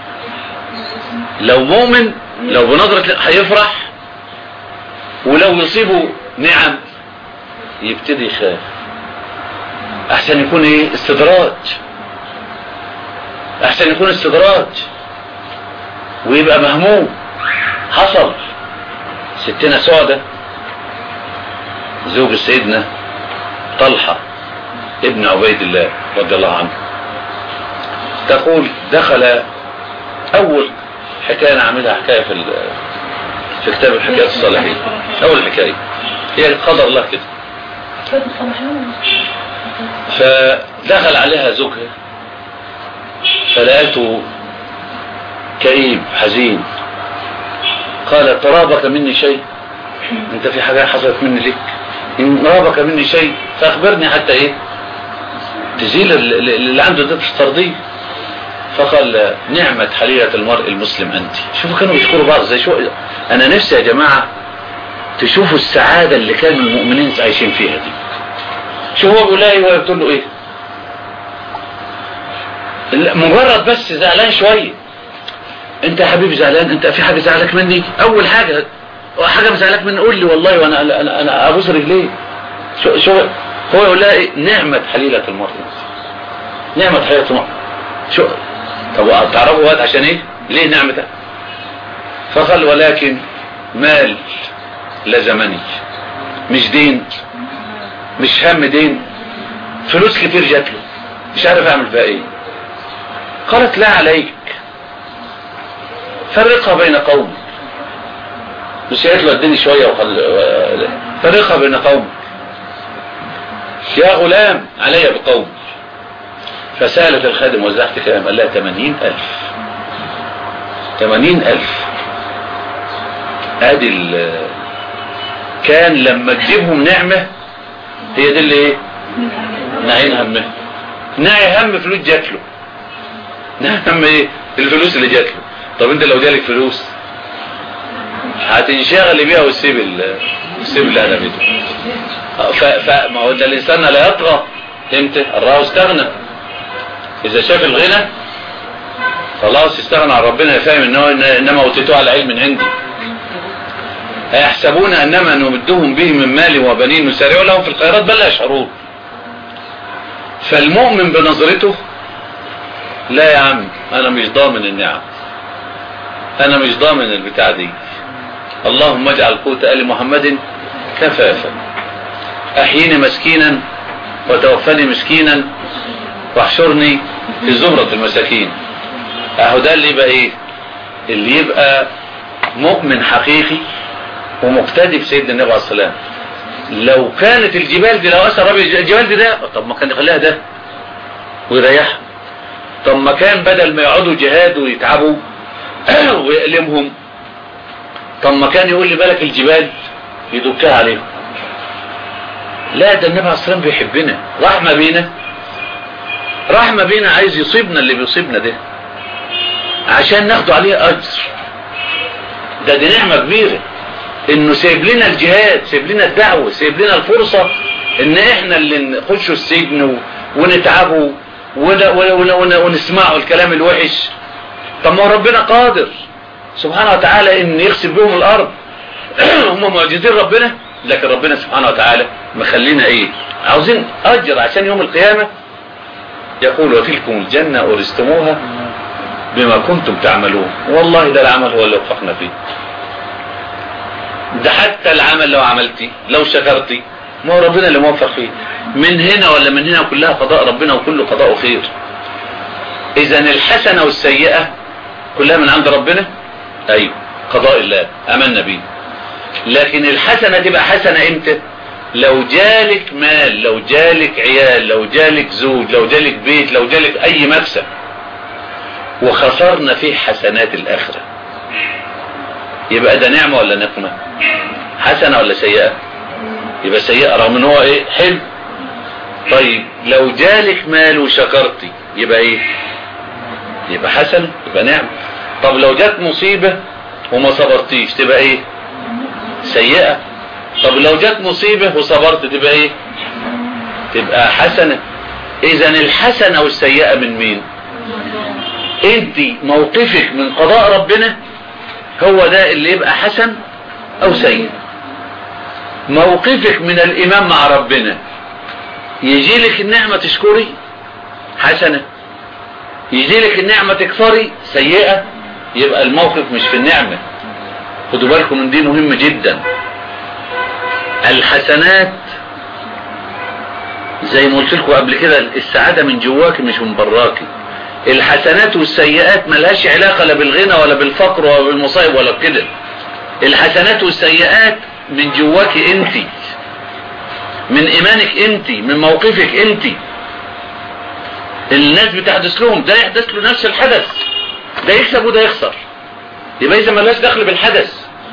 لو مؤمن لو بنظرة هيفرح ولو يصيبه نعم يبتدي يخاف احسن يكون ايه استدراج احسن يكون استدراج ويبقى مهموم حصل ستنا سعدة زوج سيدنا طلحة ابن عبيد الله رضي الله عنه تقول دخل اول حكاية انا عاملها حكاية في ال- في كتاب الحكايات الصالحين اول حكاية هي قدر الله كده فدخل عليها زوجها فلقيته كئيب حزين قال ترابك مني شيء انت في حاجة حصلت مني ليك ان رابك مني شيء فاخبرني حتى ايه تزيل ال- ال- اللي عنده ده تسترضيه فقال نعمة حليلة المرء المسلم انت شوفوا كانوا بيشكروا بعض زي شو انا نفسي يا جماعة تشوفوا السعادة اللي كانوا المؤمنين عايشين فيها دي شو هو بيقول لها ايه وهي بتقول له ايه لا، مجرد بس زعلان شوية انت يا حبيبي زعلان انت في حاجة زعلك مني اول حاجة حاجة مزعلك مني قول لي والله وانا انا انا, أنا ابوس رجليه شو شو هو يقول لها ايه نعمة حليلة المرء نعمة حليلة المرء شو طب تعرفوا وقت عشان ايه ليه نعمة فقال ولكن مال لزمني مش دين مش هم دين فلوس كتير جات له مش عارف اعمل فيها ايه قالت لا عليك فرقها بين قوم مش قالت له اديني شويه وخل... فرقها بين قوم يا غلام علي بقوم فسألت الخادم وزعت كلام قال لها 80 ألف 80 ألف ادي ال- كان لما تجيبهم نعمة هي دي اللي ايه نعين همها نعي هم فلوس جات له نعي هم ايه الفلوس اللي جات له طب انت لو جالك فلوس هتنشغل بيها وتسيب ال- تسيب اللي انا بيته ف... ف... ما هو ده الانسان لا يطغى امتى الراه استغنى اذا شاف الغنى خلاص استغنى عن ربنا فاهم ان هو إن- انما اوتيتوه على علم من عندي أيحسبون أنما نمدهم به من مال وبنين نسارع لهم في الخيرات بل لا يشعرون فالمؤمن بنظرته لا يا عم أنا مش ضامن النعم أنا مش ضامن البتاع دي اللهم اجعل قوت آل محمد كفافا أحييني مسكينا وتوفني مسكينا واحشرني في زمرة المساكين أهو ده اللي يبقى إيه اللي يبقى مؤمن حقيقي ومقتدي بسيدنا النبي عليه الصلاة والسلام لو كانت الجبال دي لو أسر ربي الجبال دي ده طب ما كان يخليها ده ويريحها طب ما كان بدل ما يقعدوا جهاد ويتعبوا ويألمهم طب ما كان يقول لي بالك الجبال يدكها عليهم لا ده النبي عليه الصلاة والسلام بيحبنا رحمة بينا رحمة بينا عايز يصيبنا اللي بيصيبنا ده عشان ناخد عليه أجر ده دي نعمة كبيرة انه سايب لنا الجهاد سايب لنا الدعوة سايب لنا الفرصة ان احنا اللي نخشوا السجن و... ونتعبوا ون... ون... ون... ونسمعوا الكلام الوحش طب ما ربنا قادر سبحانه وتعالى ان يخسف بهم الارض هم معجزين ربنا لكن ربنا سبحانه وتعالى مخلينا ايه عاوزين اجر عشان يوم القيامة يقول وتلكم الجنة أورستموها بما كنتم تعملون والله ده العمل هو اللي وفقنا فيه ده حتى العمل لو عملتي لو شكرتي ما هو ربنا اللي موفق فيه من هنا ولا من هنا كلها قضاء ربنا وكل قضاء خير اذا الحسنة والسيئة كلها من عند ربنا ايوه قضاء الله امنا بيه لكن الحسنة تبقى حسنة امتى لو جالك مال لو جالك عيال لو جالك زوج لو جالك بيت لو جالك اي مكسب وخسرنا فيه حسنات الاخرة يبقى ده نعمة ولا نقمة حسنة ولا سيئة يبقى سيئة رغم ان هو ايه حلو طيب لو جالك مال وشكرتي يبقى ايه يبقى حسن يبقى نعمة طب لو جات مصيبة وما صبرتيش تبقى ايه سيئة طب لو جات مصيبة وصبرت تبقى ايه تبقى حسنة اذا الحسنة والسيئة من مين انت موقفك من قضاء ربنا هو ده اللي يبقى حسن او سيء موقفك من الايمان مع ربنا يجي لك النعمة تشكري حسنة يجي لك النعمة تكفري سيئة يبقى الموقف مش في النعمة خدوا بالكم من دي مهمة جدا الحسنات زي ما قلت لكم قبل كده السعادة من جواك مش من براكي الحسنات والسيئات ملهاش علاقة لا بالغنى ولا بالفقر ولا بالمصائب ولا بكده الحسنات والسيئات من جواك انت من ايمانك انت من موقفك انت الناس بتحدث لهم ده يحدث له نفس الحدث ده يكسب وده يخسر يبقى اذا ملهاش دخل بالحدث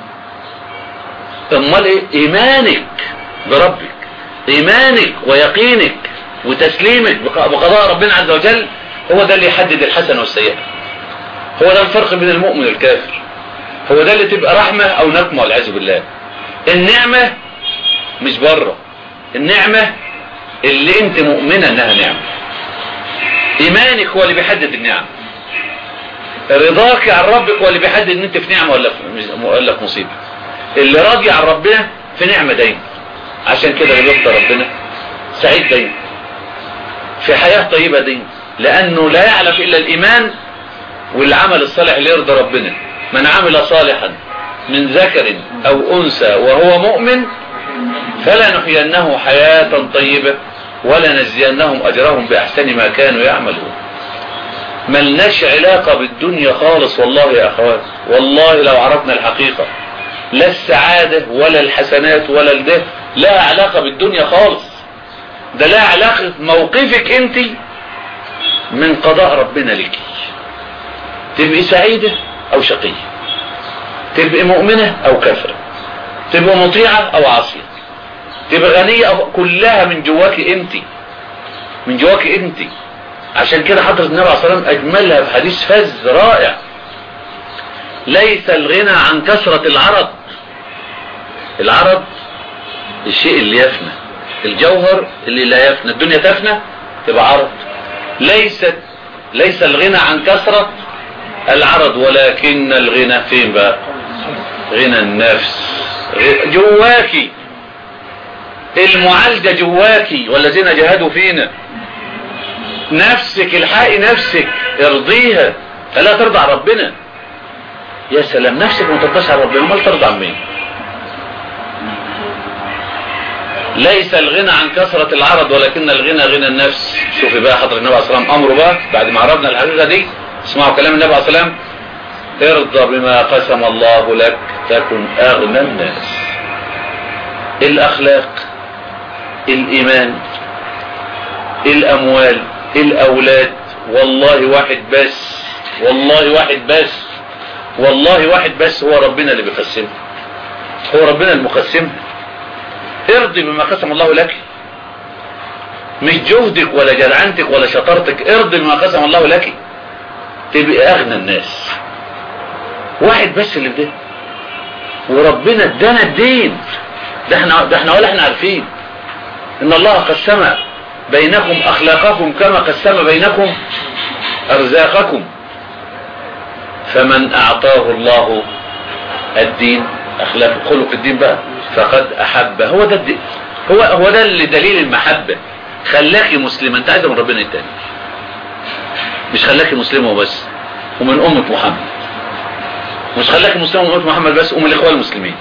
امال ايه ايمانك بربك ايمانك ويقينك وتسليمك بقضاء ربنا عز وجل هو ده اللي يحدد الحسنة والسيئة هو ده الفرق بين المؤمن والكافر هو ده اللي تبقى رحمة او نقمة والعياذ بالله النعمة مش بره النعمة اللي انت مؤمنة انها نعمة ايمانك هو اللي بيحدد النعم رضاك عن ربك هو اللي بيحدد ان انت في نعمة ولا في ولا في مصيبة اللي راضي عن ربنا في نعمة دايما عشان كده اللي بيرضى ربنا سعيد دايما في حياة طيبة دايما لانه لا يعلم الا الايمان والعمل الصالح اللي يرضى ربنا من عمل صالحا من ذكر او انثى وهو مؤمن فلنحيينه حياة طيبة ولنجزينهم اجرهم باحسن ما كانوا يعملون ملناش علاقة بالدنيا خالص والله يا اخوات والله لو عرفنا الحقيقة لا السعادة ولا الحسنات ولا الده لا علاقة بالدنيا خالص ده لا علاقة موقفك انت من قضاء ربنا لك تبقي سعيدة او شقية تبقي مؤمنة او كافرة تبقى مطيعة او عاصية تبقى غنية او كلها من جواك انت من جواك انت عشان كده حضرة النبي عليه الصلاة والسلام اجملها في حديث فز رائع ليس الغنى عن كثرة العرض العرض الشيء اللي يفنى الجوهر اللي لا يفنى الدنيا تفنى تبقى عرض ليست ليس الغنى عن كثرة العرض ولكن الغنى فين بقى غنى النفس جواكي المعالجة جواكي والذين جاهدوا فينا نفسك الحقي نفسك ارضيها فلا ترضى عن ربنا يا سلام نفسك ما ترضاش عن ربنا امال ترضى عن مين ليس الغنى عن كثرة العرض ولكن الغنى غنى النفس شوفي بقى حضر النبي عليه الصلاة والسلام امره بقى بعد ما عرفنا الحقيقة دي اسمعوا كلام النبي عليه الصلاة والسلام ارضى بما قسم الله لك تكن اغنى الناس الاخلاق الايمان الاموال الاولاد والله واحد بس والله واحد بس والله واحد بس هو ربنا اللي بيقسمها هو ربنا المقسمها ارضي بما قسم الله لك مش جهدك ولا جدعنتك ولا شطارتك ارضي بما قسم الله لك تبقى اغنى الناس واحد بس اللي في ده وربنا ادانا الدين ده احنا ده احنا ولا احنا عارفين ان الله قسم بينكم اخلاقكم كما قسم بينكم ارزاقكم فمن اعطاه الله الدين اخلاق خلق الدين بقى فقد احبه هو ده الدين هو هو ده اللي دليل المحبه خلاكي مسلمه انت عايزه من ربنا ايه تاني مش خلاكي مسلمه وبس ومن امه محمد مش خلاكي مسلمه ومن امه محمد بس ومن الاخوان المسلمين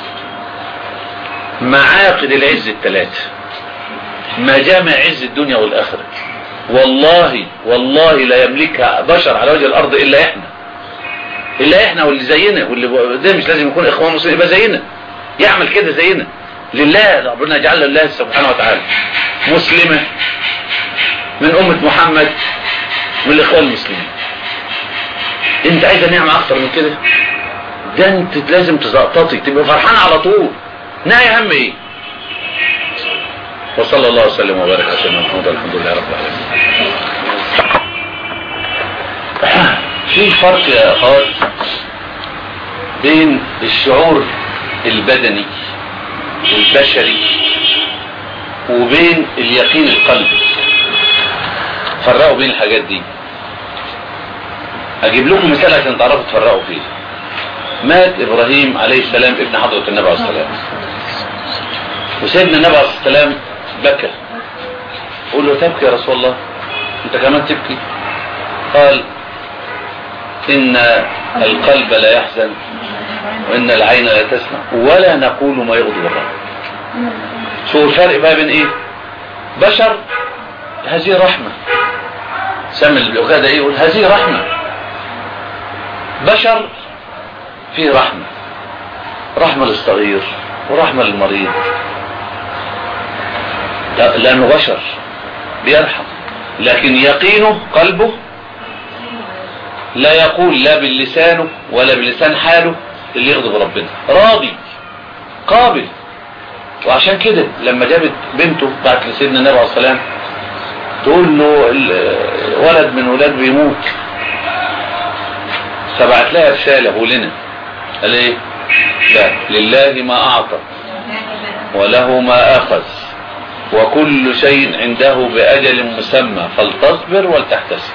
معاقد العز الثلاثه مجامع عز الدنيا والاخره والله والله لا يملكها بشر على وجه الارض الا احنا الا احنا واللي زينا واللي ده مش لازم يكون اخوان مسلمين يبقى زينا يعمل كده زينا لله ربنا يجعل لله سبحانه وتعالى مسلمة من أمة محمد من الإخوان المسلمين أنت عايز نعمة أكتر من كده ده أنت لازم تزقططي تبقى فرحان على طول نهاية هم إيه وصلى الله وسلم وبارك على سيدنا محمد الحمد لله رب العالمين في فرق يا أخوات بين الشعور البدني البشري وبين اليقين القلبي فرقوا بين الحاجات دي اجيب لكم مثال عشان تعرفوا تفرقوا فيه مات ابراهيم عليه السلام ابن حضرة النبي عليه السلام وسيدنا النبي عليه السلام بكى قول له تبكي يا رسول الله انت كمان تبكي قال ان القلب لا يحزن وان العين لا تسمع ولا نقول ما يغضب الرب شو الفرق بقى بين ايه بشر هذه رحمة سمي الأخادة ايه يقول هذه رحمة بشر فيه رحمة رحمة للصغير ورحمة للمريض لا لأنه بشر بيرحم لكن يقينه قلبه لا يقول لا باللسانه ولا بلسان حاله اللي يغضب ربنا راضي قابل وعشان كده لما جابت بنته بعت لسيدنا النبي عليه السلام تقول له ولد من ولاد بيموت فبعت لها رسالة ولنا قال ايه لا لله ما اعطى وله ما اخذ وكل شيء عنده باجل مسمى فلتصبر ولتحتسب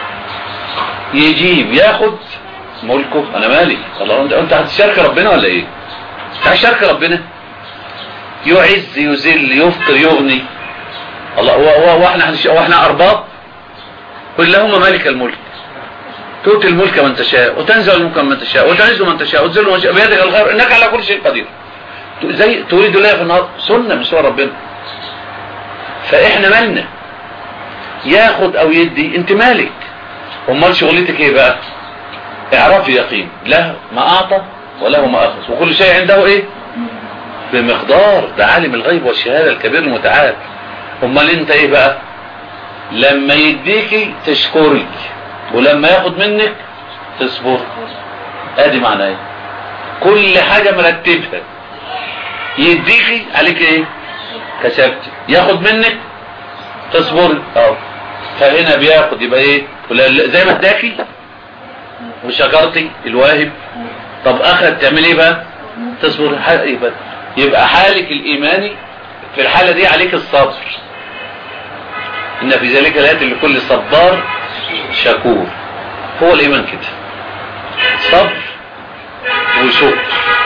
يجيب ياخد ملكه انا مالي الله انت انت هتشارك ربنا ولا ايه هتشارك ربنا يعز يذل يفطر يغني الله واحنا واحنا ارباب قل اللهم مالك الملك تؤتي الملك من تشاء وتنزل الملك من تشاء وتعز من تشاء وتذل من تشاء بيدك الخير انك على كل شيء قدير زي تريد الله في النهار سنه من سنن ربنا فاحنا مالنا ياخد او يدي انت مالك امال شغلتك ايه بقى اعرفي يقين له ما اعطى وله ما اخذ وكل شيء عنده ايه بمقدار ده عالم الغيب والشهاده الكبير المتعال امال انت ايه بقى لما يديكي تشكري ولما ياخد منك تصبر ادي معناه ايه كل حاجه مرتبها يديكي عليك ايه كسبتي ياخد منك تصبري اه فهنا بياخد يبقى ايه زي ما اداكي وشكرتي الواهب طب اخذ تعمل ايه بقى تصبر يبقى يبقى حالك الايماني في الحالة دي عليك الصبر ان في ذلك الآيات لكل صبار شكور هو الايمان كده صبر وشكر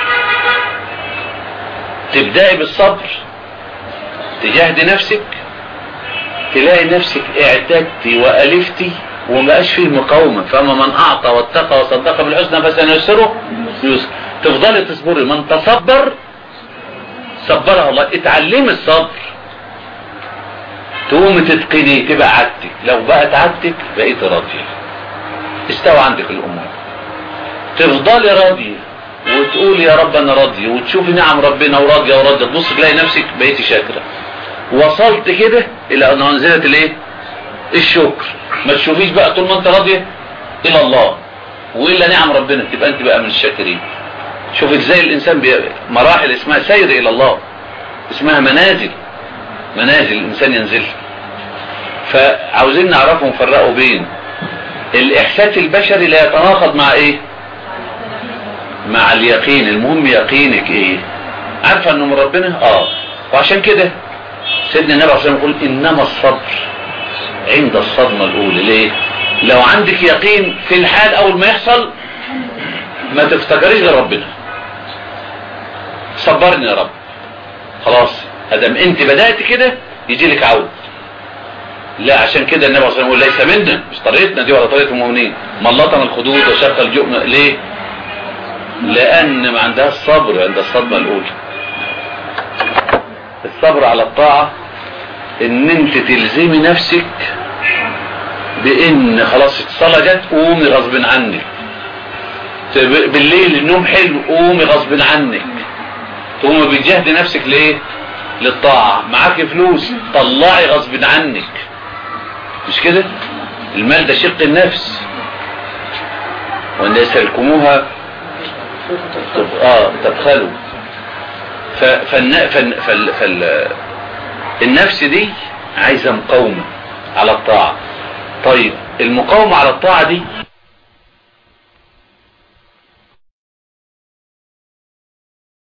تبدأي بالصبر تجاهدي نفسك تلاقي نفسك اعتدتي وألفتي ومبقاش فيه مقاومة فأما من أعطى واتقى وصدق بالحسنى فسنيسره يسر تفضلي تصبري من تصبر صبرها الله اتعلمي الصبر تقوم تتقني تبقى عادتك لو بقت عادتك بقيت راضية استوى عندك الأمور تفضلي راضية وتقول يا رب انا راضية وتشوفي نعم ربنا وراضية وراضية تبص تلاقي نفسك بقيتي شاكرة وصلت كده الى ان انزلت الايه الشكر ما تشوفيش بقى طول ما انت راضية الى الله والا نعم ربنا تبقى انت بقى من الشاكرين شوف ازاي الانسان مراحل اسمها سير الى الله اسمها منازل منازل الانسان ينزلها فعاوزين نعرفه ونفرقوا بين الاحساس البشري لا يتناقض مع ايه مع اليقين المهم يقينك ايه عارفه انه من ربنا اه وعشان كده سيدنا النبي عليه الصلاه والسلام يقول انما الصبر عند الصدمه الاولى ليه لو عندك يقين في الحال اول ما يحصل ما تفتكريش غير ربنا صبرني يا رب خلاص ادم انت بدات كده يجي لك عود لا عشان كده النبي صلى الله عليه وسلم يقول ليس منا مش طريقتنا دي ولا طريقه المؤمنين من لطم الخدود وشق الجؤم ليه لان ما عندهاش صبر عند الصدمه الاولى الصبر على الطاعه ان انت تلزمي نفسك بان خلاص الصلاه جت قومي غصب عنك بالليل النوم حلو قومي غصب عنك تقومي بتجهدي نفسك ليه للطاعة معاك فلوس طلعي غصب عنك مش كده المال ده شق النفس وان يسلكموها اه تبخلوا ف... فالن... فال... فال... فال... النفس دي عايزة مقاومة على الطاعة طيب المقاومة على الطاعة دي